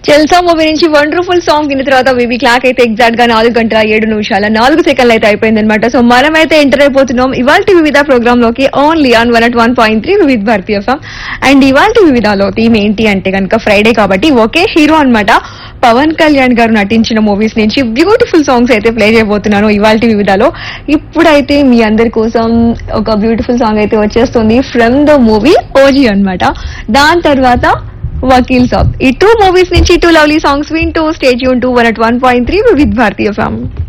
చెల్సా movie నుంచి wonderful song విన్న తర్వాత బేబీ క్లాక్ అయితే ఎగ్జాక్ట్ గా నాలుగు గంటల ఏడు నిమిషాల నాలుగు సెకండ్లు అయితే అయిపోయింది అనమాట సో మనం అయితే ఎంటర్ అయిపోతున్నాం ఇవాళ వివిధ ప్రోగ్రామ్ లోకి only on one at one point three Vividh Bharati FM and ఇవాళ వివిధలో థీమ్ ఏంటి అంటే కనుక ఫ్రైడే కాబట్టి ఒకే హీరో అన్నమాట పవన్ కళ్యాణ్ గారు నటించిన మూవీస్ నుంచి బ్యూటిఫుల్ సాంగ్స్ అయితే ప్లే చేయబోతున్నాను ఇవాళ వివిధలో ఇప్పుడైతే మీ అందరి కోసం ఒక బ్యూటిఫుల్ సాంగ్ అయితే వచ్చేస్తుంది ఫ్రమ్ ద మూవీ ఓజీ అన్నమాట దాని తర్వాత వకీల్ సాబ్ ఈ టూ మూవీస్ నుంచి టూ లవ్లీ సాంగ్స్ వింటూ స్టేట్ యూన్ to one at one point three with Bharati ఫ్యామ్